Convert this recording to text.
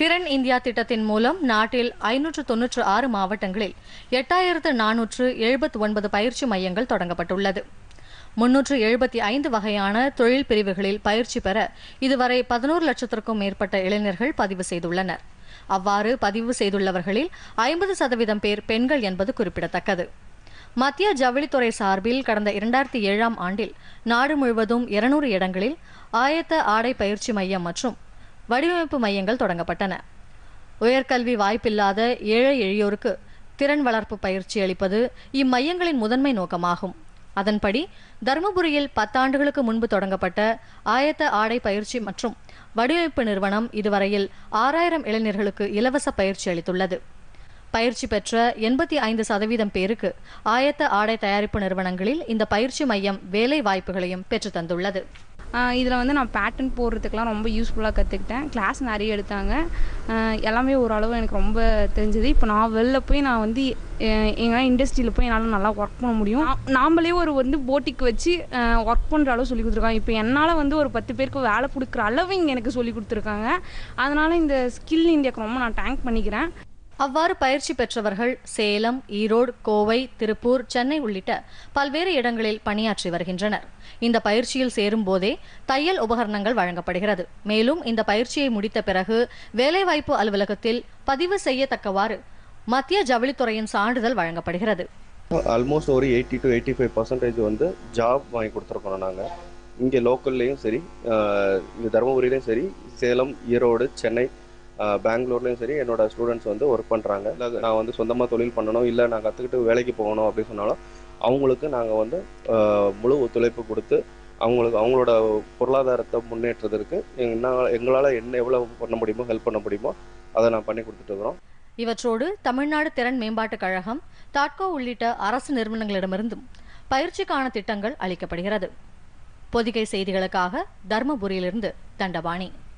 திறன் இந்தியா திட்டத்தின் மூலம் நாட்டில் ஐநூற்று தொன்னூற்று ஆறு மாவட்டங்களில் எட்டாயிரத்து நானூற்று எழுபத்தி ஒன்பது பயிற்சி மையங்கள் தொடங்கப்பட்டுள்ளது முன்னூற்று எழுபத்தி ஐந்து வகையான தொழில் பிரிவுகளில் பயிற்சி பெற இதுவரை பதினோரு லட்சத்திற்கும் மேற்பட்ட இளைஞர்கள் பதிவு செய்துள்ளனர் அவ்வாறு பதிவு செய்துள்ளவர்களில் ஐம்பது சதவீதம் பேர் பெண்கள் என்பது குறிப்பிடத்தக்கது மத்திய ஜவுளித்துறை சார்பில் கடந்த இரண்டாயிரத்தி ஏழாம் ஆண்டில் நாடு முழுவதும் இருநூறு இடங்களில் ஆயத்த ஆடை பயிற்சி மையம் மற்றும் வடிவமைப்பு மையங்கள் தொடங்கப்பட்டன உயர்கல்வி வாய்ப்பில்லாத ஏழை எளியோருக்கு திறன் வளர்ப்பு பயிற்சி அளிப்பது இம்மையங்களின் முதன்மை நோக்கமாகும் அதன்படி தருமபுரியில் பத்தாண்டுகளுக்கு முன்பு தொடங்கப்பட்ட ஆயத்த ஆடை பயிற்சி மற்றும் வடிவமைப்பு நிறுவனம் இதுவரையில் ஆறாயிரம் இளைஞர்களுக்கு இலவச பயிற்சி அளித்துள்ளது பயிற்சி பெற்ற எண்பத்தி ஐந்து சதவீதம் பேருக்கு ஆயத்த ஆடை தயாரிப்பு நிறுவனங்களில் இந்த பயிற்சி மையம் வேலை வாய்ப்புகளையும் பெற்றுத் தந்துள்ளது இதில் வந்து நான் பேட்டர்ன் போடுறதுக்கெலாம் ரொம்ப யூஸ்ஃபுல்லாக கற்றுக்கிட்டேன் கிளாஸ் நிறைய எடுத்தாங்க ஆஹ் எல்லாமே ஓரளவு எனக்கு ரொம்ப தெரிஞ்சது இப்போ நான் வெளில போய் நான் வந்து எங்கன்னா இண்டஸ்ட்ரியில் போய் என்னால் நல்லா ஒர்க் பண்ண முடியும் நா- நாமளே ஒரு வந்து போட்டிக்கு வச்சு ஒர்க் பண்ணுற அளவு சொல்லி கொடுத்துருக்காங்க இப்போ என்னால் வந்து ஒரு பத்து பேருக்கு வேலை கொடுக்குற அளவு இங்கே எனக்கு சொல்லி கொடுத்துருக்காங்க அதனால் இந்த ஸ்கில் இந்தியாவுக்கு ரொம்ப நான் தேங்க் பண்ணிக்கிறேன் அவ்வாறு பயிற்சி பெற்றவர்கள் சேலம் ஈரோடு கோவை திருப்பூர் சென்னை உள்ளிட்ட பல்வேறு இடங்களில் பணியாற்றி வருகின்றனர் இந்த பயிற்சியில் சேரும் போதே தையல் உபகரணங்கள் வழங்கப்படுகிறது மேலும் இந்த பயிற்சியை முடித்த பிறகு வேலைவாய்ப்பு அலுவலகத்தில் பதிவு செய்யத்தக்கவாறு மத்திய ஜவுளித்துறையின் சான்றிதழ் வழங்கப்படுகிறது ஆல்மோஸ்ட் ஒரு eighty to eighty five percentage வந்து ஜாப் வாங்கி கொடுத்துருக்கோம் நாங்கள் இங்கே லோக்கல்லையும் சரி ஆஹ் இங்கே தருமபுரியிலையும் சரி சேலம் ஈரோடு சென்னை ஆஹ் பெங்களூர்லேயும் சரி என்னோட ஸ்டூடெண்ட்ஸ் வந்து ஒர்க் பண்ணுறாங்க இல்லை நான் வந்து சொந்தமாக தொழில் பண்ணணும் இல்லை நான் கற்றுக்கிட்டு வேலைக்கு போகணும் அப்படின்னு சொன்னாலும் அவங்களுக்கு நாங்கள் வந்து ஆஹ் முழு ஒத்துழைப்பு கொடுத்து அவங்களுக்கு அவங்களோட பொருளாதாரத்தை முன்னேற்றத்திற்கு எங்களால் எங்களால் என்ன எவ்வளோ பண்ண முடியுமோ ஹெல்ப் பண்ண முடியுமோ அதை நான் பண்ணி கொடுத்துட்டு இருக்கிறோம் இவற்றோடு தமிழ்நாடு திறன் மேம்பாட்டுக் கழகம் டாட்கோ உள்ளிட்ட அரசு நிறுவனங்களிடமிருந்தும் பயிற்சிக்கான திட்டங்கள் அளிக்கப்படுகிறது பொதிகை செய்திகளுக்காக தர்மபுரியிலிருந்து தண்டபாணி